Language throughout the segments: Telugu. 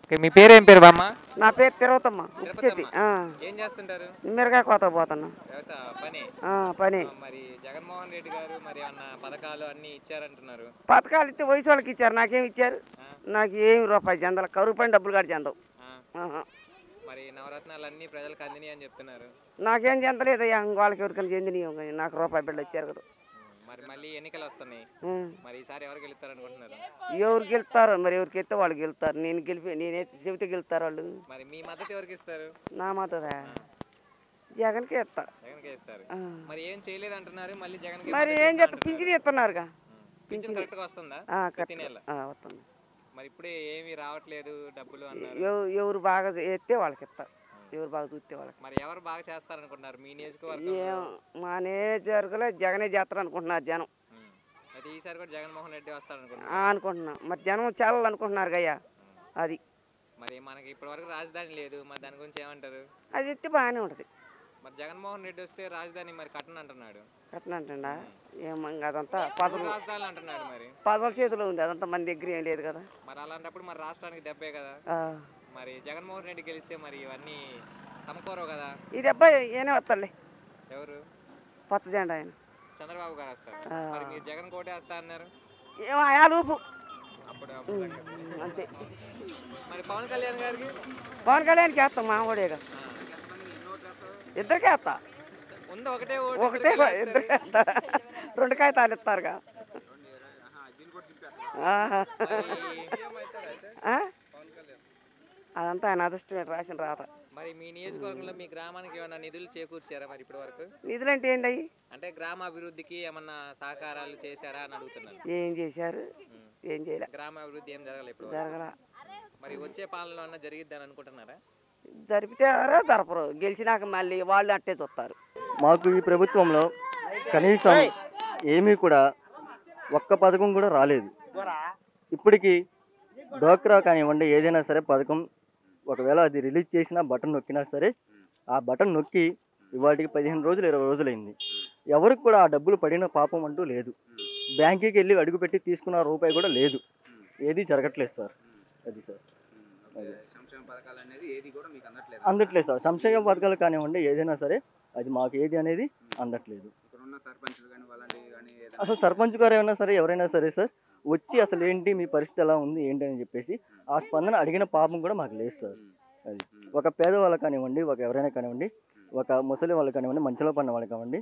ఓకే మీ పేరు ఏం పేరు బామ్మ నా పేరు తిరుగుతమ్మ ఉప్పు చెట్టి ఆ. ఏం చేస్తుంటారు మిరగాయ కోత పోతున్నా వ్యవసాయ పని ఆ, పని మరి జగన్మోహన్ రెడ్డి గారు మరి అన్న పథకాలు అన్ని ఇచ్చారంటున్నారు పథకాలు ఇస్తే వయసు వాళ్ళకి ఇచ్చారు నాకేం ఇచ్చారు నాకు ఏమి రూపాయి చెందాలి కరువు పని డబ్బులు కాదు చెందవు ఆ, ఆహా. మరి నవరత్నాలు అన్ని ప్రజలకు అందినాయి అని చెప్తున్నారు నాకేం చెందలేదయ్యా వాళ్ళకి ఎవరికైనా చెందినవి కానీ నాకు రూపాయి బిడ్డ వచ్చారు కదా ఉమ్, మరి మళ్ళీ ఎన్నికలు వస్తున్నాయి ఉం. మరి ఈసారి ఎవరు గెలుస్తారు అనుకుంటున్నారు ఎవరు గెలుతారో మరి ఎవరికి ఎత్తే వాళ్ళు గెలుతారు నేను గెలిపి నేనే చెబితే గెలుతారు వాళ్ళు మరి మీ మద్దతు ఎవరికి ఇస్తారు నా మద్దదా జగన్కి ఎత్తా జగన్కే ఇస్తారు ఆ. మరి ఏం చేయలేదు అంటున్నారు మళ్ళీ జగన్ మరి ఏం చేస్తా పింఛన్ ఇస్తున్నారుగా పింఛన్ కరెక్ట్గా వస్తుందా ఆ, ప్రతి కరెక్ట్. నెల ఆ, వస్తుంది మరి ఇప్పుడే ఏమీ రావట్లేదు డబ్బులు అన్నారు ఎవ- ఎవరు బాగా ఎత్తే వాళ్ళకి ఇస్తారు ఎవరు బాగా చూస్తే వాళ్ళకి మరి ఎవరు బాగా చేస్తారనుకుంటున్నారు మీ నియోజకవర్గం ఏం మా నియోజకవర్గంలో జగనే చేస్తారు అనుకుంటున్నారు జనం ఉమ్. అయితే ఈసారి కూడా జగన్మోహన్ రెడ్డి వస్తారనుకుంటున్నారు ఆ, అనుకుంటున్నాం మరి జనం చేయాలనుకుంటున్నారు గయ్యా అది మరి మనకి ఇప్పటివరకు రాజధాని లేదు మరి దాని గురించి ఏమంటారు అది ఎత్తే బాగానే ఉంటుంది మరి జగన్మోహన్ రెడ్డి వస్తే రాజధాని మరి కట్టను అంటున్నాడు కట్టనంటండా ఏమో ఇంకా అదంతా పదలు రాజధాని అంటున్నాడు మరి పదల చేతిలో ఉంది అదంతా మన దగ్గర ఏం లేదు కదా మరి అలాంటప్పుడు మరి రాష్ట్రానికి దెబ్బే కదా ఆ. మరి జగన్మోహన్ రెడ్డి గెలిస్తే మరి ఇవన్నీ సమకూరవు కదా ఈ అబ్బాయి ఏనే వస్తాడులే ఎవరు పచ్చ జెండా ఆయన చంద్రబాబు గారు వస్తారు మరి మీరు జగన్ కోటే వస్తా అన్నారు ఏమో ఆయా లూపు అప్పుడు అప్పుడు సంగతి. అంతే మరి పవన్ కళ్యాణ్ గారికి పవన్ కళ్యాణ్కి వేస్తాం మామూడేగా ఇద్దరికే వేస్తా ఉంది ఒకటే ఓటు ఒకటే ఇద్దరికే వేస్తా రెండు కాగితాలు ఇస్తారుగా ఆహా. ఆ? అదంతా ఆయన అదృష్టమే రాసిన రాత మరి మీ నియోజకవర్గంలో మీ గ్రామానికి ఏమైనా నిధులు చేకూర్చారా మరి ఇప్పటి వరకు నిధులంటే ఏందయ్యి అంటే గ్రామ అభివృద్ధికి ఏమన్నా సహకారాలు చేశారా అని అడుగుతున్నాను ఏం చేశారు ఏం చేయలే గ్రామ అభివృద్ధి ఏం జరగలేదు ఇప్పుడు జరగల మరి వచ్చే పాలనలో అన్న జరిగిద్దని అనుకుంటున్నారా జరిపితారో జరపరు గెలిచినాక మళ్ళీ వాళ్ళు అట్టే చూస్తారు మాకు ఈ ప్రభుత్వంలో కనీసం ఏమీ కూడా ఒక్క పథకం కూడా రాలేదు ఇప్పటికీ డోక్రా కానివ్వండి ఏదైనా సరే పథకం ఒకవేళ అది రిలీజ్ చేసినా బటన్ నొక్కినా సరే ఆ బటన్ నొక్కి ఇవాటికి పదిహేను రోజులు ఇరవై రోజులైంది ఎవరికి కూడా ఆ డబ్బులు పడిన పాపం అంటూ లేదు బ్యాంకుకి వెళ్ళి అడుగుపెట్టి తీసుకున్న రూపాయి కూడా లేదు ఏది జరగట్లేదు సార్ అది సార్ అది సంక్షేమ పథకాలు అనేది ఏది కూడా మీకు అందట్లేదు అందట్లేదు సార్ సంక్షేమ పథకాలు కానివ్వండి ఏదైనా సరే అది మాకు ఏది అనేది అందట్లేదు ఇక్కడ ఉన్న సర్పంచులు కానీ వాళ్ళంటి కానీ ఏదైనా అసలు సర్పంచ్ గారు ఏమైనా సరే ఎవరైనా సరే సార్ వచ్చి అసలు ఏంటి మీ పరిస్థితి ఎలా ఉంది ఏంటి అని చెప్పేసి ఆ స్పందన అడిగిన పాపం కూడా మాకు లేదు సార్ అది ఒక పేదవాళ్ళు కానివ్వండి ఒక ఎవరైనా కానివ్వండి ఒక ముసలి వాళ్ళు కానివ్వండి మంచిలో పడిన వాళ్ళు కానివ్వండి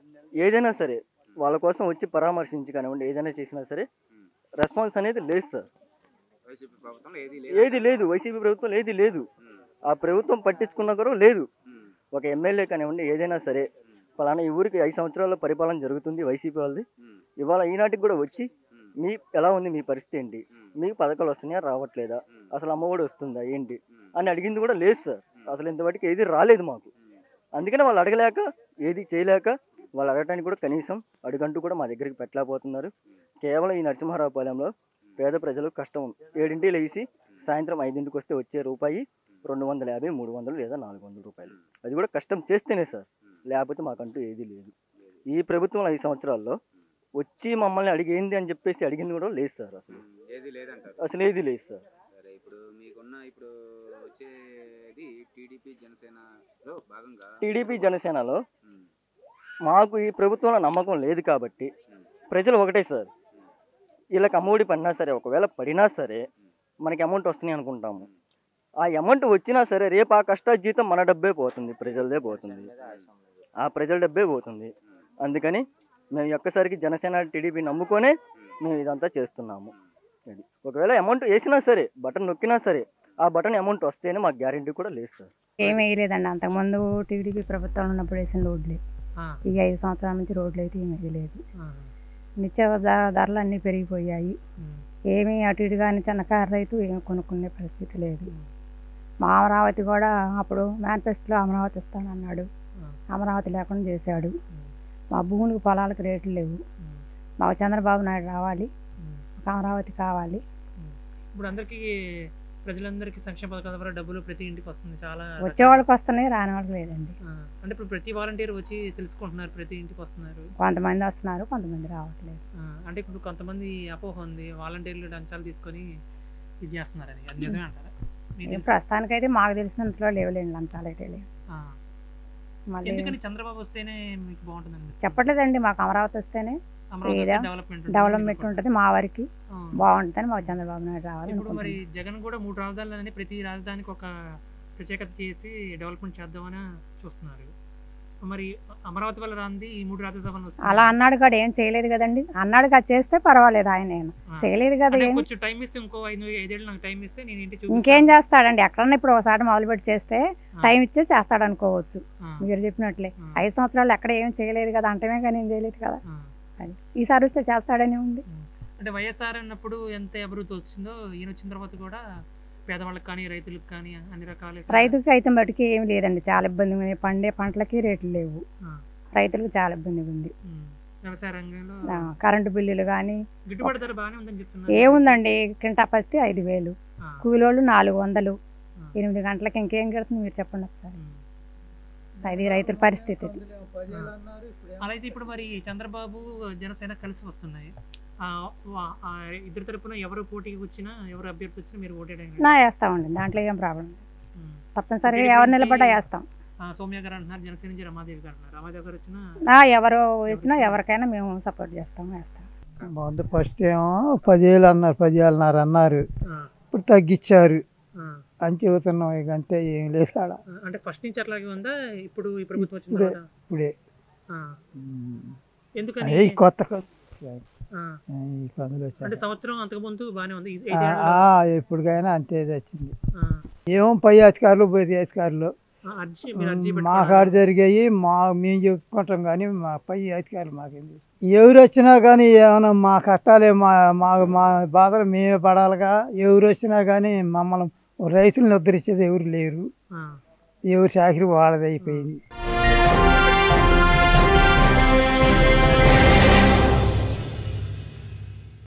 ఏదైనా సరే వాళ్ళ కోసం వచ్చి పరామర్శించి కానివ్వండి ఏదైనా చేసినా సరే రెస్పాన్స్ అనేది లేదు సార్ వైసీపీ ప్రభుత్వంలో ఏది లేదు ఏది లేదు వైసీపీ ప్రభుత్వం ఏది లేదు ఆ ప్రభుత్వం పట్టించుకున్న కూడా లేదు ఒక ఎమ్మెల్యే కానివ్వండి ఏదైనా సరే ఫలానా ఈ ఊరికి ఐదు సంవత్సరాల పరిపాలన జరుగుతుంది వైసీపీ వాళ్ళది ఇవాళ ఈనాటికి కూడా వచ్చి మీ ఎలా ఉంది మీ పరిస్థితి ఏంటి మీకు పథకాలు వస్తున్నాయా రావట్లేదా అసలు అమ్మఒడి వస్తుందా ఏంటి అని అడిగింది కూడా లేదు సార్ అసలు ఇంతవరకు ఏది రాలేదు మాకు అందుకని వాళ్ళు అడగలేక ఏది చేయలేక వాళ్ళు అడగటానికి కూడా కనీసం అడుగంటూ కూడా మా దగ్గరికి పెట్టలేకపోతున్నారు కేవలం ఈ నరసింహారావుపాలెంలో పేద ప్రజలు కష్టం ఏడింటికి లేచి సాయంత్రం ఐదింటికి వస్తే వచ్చే రూపాయి రెండు వందల యాభై మూడు వందలు లేదా నాలుగు వందల రూపాయలు అది కూడా కష్టం చేస్తేనే సార్ లేకపోతే మాకంటూ ఏది లేదు ఈ ప్రభుత్వం ఐదు సంవత్సరాల్లో వచ్చి మమ్మల్ని అడిగేంది అని చెప్పేసి అడిగింది కూడా లేదు సార్ అసలు ఏది లేదంటారు అసలు ఏది లేదు సార్ సరే ఇప్పుడు మీకున్న ఇప్పుడు వచ్చేది టీడీపీ జనసేనలో భాగంగా టీడీపీ జనసేనలో ఉమ్, మాకు ఈ ప్రభుత్వంలో నమ్మకం లేదు కాబట్టి ప్రజలు ఒకటే సార్ వీళ్ళకి అమ్మఒడి పడినా సరే ఒకవేళ పడినా సరే మనకి అమౌంట్ వస్తున్నాయి అనుకుంటాము ఆ అమౌంట్ వచ్చినా సరే రేపు ఆ కష్టాజీతం మన డబ్బే పోతుంది ప్రజలదే పోతుంది ఆ ప్రజల డబ్బే పోతుంది అందుకని మేము ఒక్కసారికి జనసేన టీడీపీ నమ్ముకొనే మేము ఇదంతా చేస్తున్నాము అది ఒకవేళ అమౌంట్ వేసినా సరే బటన్ నొక్కినా సరే ఆ బటన్ అమౌంట్ వస్తేనే మాకు గ్యారంటీ కూడా లేదు సార్ ఏం వేయలేదండి అంతకుముందు టీడీపీ ప్రభుత్వంలో ఉన్నప్పుడు వేసిన రోడ్లే ఈ ఐదు సంవత్సరాల నుంచి రోడ్లు అయితే ఏమీ వేయలేదు నిత్య ధర- ధరలు అన్నీ పెరిగిపోయాయి ఏమీ అటు ఇటు కానీ చిన్నకారు రైతు ఏమి కొనుక్కునే పరిస్థితి లేదు మా అమరావతి కూడా అప్పుడు మేనిఫెస్టోలో అమరావతి ఇస్తానన్నాడు అమరావతి లేకుండా చేశాడు మా భూములకు పొలాలకు రేట్లు లేవు మాకు చంద్రబాబు నాయుడు రావాలి ఒక అమరావతి కావాలి ఇప్పుడు అందరికీ ప్రజలందరికీ సంక్షేమ పథకాల ద్వారా డబ్బులు ప్రతి ఇంటికి వస్తుంది చాలా వచ్చే వాళ్ళకి వస్తున్నాయి రాని వాళ్ళకి లేదండి ఆ, అంటే ఇప్పుడు ప్రతి వాలంటీర్ వచ్చి తెలుసుకుంటున్నారు ప్రతి ఇంటికి వస్తున్నారు కొంతమంది వస్తున్నారు కొంతమంది రావట్లేదు ఆ, అంటే ఇప్పుడు కొంతమంది అపోహ ఉంది వాలంటీర్లు లంచాలు తీసుకొని ఇది చేస్తున్నారని అది నిజమే అంటారా మీకు ఏం తెలుసు? ప్రస్తుతానికైతే మాకు తెలిసినంతలో లేవులేండి లంచాలు అయితే లేవు ఆ. మళ్ళీ ఎందుకని చంద్రబాబు వస్తేనే మీకు బాగుంటుంది అనిపిస్తుంది చెప్పట్లేదండి మాకు అమరావతి వస్తేనే అమరావతి ఏదో వస్తే డెవలప్మెంట్ ఉంటుంది. డెవలప్మెంట్ ఉంటుంది మా వారికి ఆ. బాగుంటుందని మాకు చంద్రబాబు నాయుడు రావాలి ఇప్పుడు మరి అనుకుంటున్నాం జగన్ కూడా మూడు రాజధానులని ప్రతి రాజధానికి ఒక ప్రత్యేకత చేసి డెవలప్మెంట్ చేద్దామని చూస్తున్నారు మరి అమరావతి వల్ల రాంది ఈ మూడు రాజధానులు వస్తున్నాయి. అలా అన్నాడు కాదు ఏం చేయలేదు కదండి అన్నాడు కాదు చేస్తే పర్వాలేదు ఆయన ఏం ఆ. చేయలేదు కదా అంటే ఏం కొంచెం టైం ఇస్తే ఇంకో ఐదు ఐదేళ్ళు నాకు టైం ఇస్తే నేను ఇంటి ఇంకేం చేస్తాడండి ఎక్కడన్నా ఇప్పుడు ఒకసారి మొదలుపెట్టి చేస్తే ఆ. టైం ఇచ్చే చేస్తాడు అనుకోవచ్చు ఆ. మీరు చెప్పినట్లే ఆ. ఐదు సంవత్సరాలు ఎక్కడ ఏం చేయలేదు కదా అంటమే కానీ ఏం చేయలేదు కదా ఆ. అది ఈసారి వస్తే చేస్తాడని ఉంది అంటే వైఎస్ఆర్ అన్నప్పుడు ఎంత అభివృద్ధి వచ్చిందో ఈయన వచ్చిన తర్వాత కూడా పేదవాళ్ళకి కానీ రైతులకు కానీ అన్ని రకాల రైతుకి అయితే మటుకి ఏం లేదండి చాలా ఇబ్బంది ఉంది పండే పంటలకి రేట్లు లేవు ఆ. రైతులకు చాలా ఇబ్బందిగా ఉంది ఉమ్. వ్యవసాయ రంగంలో ఆ, కరెంటు బిల్లులు కానీ గిట్టుబాటు ధర బాగానే ఉందని చెప్తున్నారు ఏముందండి కింటా పస్తే ఐదు వేలు ఆ. కూలోళ్ళు నాలుగు వందలు ఆ. ఎనిమిది గంటలకి ఇంకేం కడుతుంది మీరు చెప్పండి ఒకసారి ఉమ్. అది రైతుల పరిస్థితి ఇది. అలా అయితే ఇప్పుడు మరి చంద్రబాబు జనసేన కలిసి వస్తున్నాయి ఆ, వా- ఆ ఇద్దరు తరపున ఎవరు పోటీకి వచ్చినా ఎవరు అభ్యర్థి వచ్చినా మీరు ఓటేయడానికి నా వేస్తామండి దాంట్లో ఏం ప్రాబ్లం లేదు. ఉమ్. తప్పనిసరిగా టీడీపీ ఎవరు నుంచి- నిలబడ్డా వేస్తాం ఆ, సౌమ్య గారు అంటున్నారు జనసేన నుంచి రమాదేవి గారు అంటున్నారు రమాదేవి గారు వచ్చినా ఆ, ఎవరు వేసినా ఎవరికైనా మేము సపోర్ట్ చేస్తాం వేస్తాం ముందు ఫస్ట్ ఏమో పదివేలు అన్నారు పదివేలన్నర అన్నారు ఆ, ఇప్పుడు తగ్గించారు ఆ. అని చెబుతున్నాం ఇక అంతే ఏం లేదు ఆడ అంటే ఫస్ట్ నుంచి అట్లాగే ఉందా ఇప్పుడు ఈ ప్రభుత్వం వచ్చిన ఇప్పుడే. తర్వాత ఇప్పుడే ఆ. ఎందుకని అయ్యి కొత్త కొత్త ఆ. ఈ కందులు అంటే వచ్చాయి సంవత్సరం అంతకుముందు బాగానే ఉంది ఈ ఆ, ఐదేళ్లలో, ఆ, ఎప్పటికైనా అంతే వచ్చింది ఆ, ఏమో పై అధికారులు పై అధికారులు ఆ, అర్జీ మీరు అర్జీ మా పెట్టుకున్నారా? కాడ జరిగాయి మా మేము చెప్పుకుంటాం కానీ మా పై అధికారులు మాకేం తెలుసు ఎవరు వచ్చినా కానీ ఏమైనా మా కష్టాలే మా మా మా బాధలు మేమే పడాలిగా ఎవరు వచ్చినా కానీ మమ్మల్ని రైతులను ఉద్ధరించేది ఎవరు లేరు ఆ, ఎవరు చాకరీ వాళ్ళది అయిపోయింది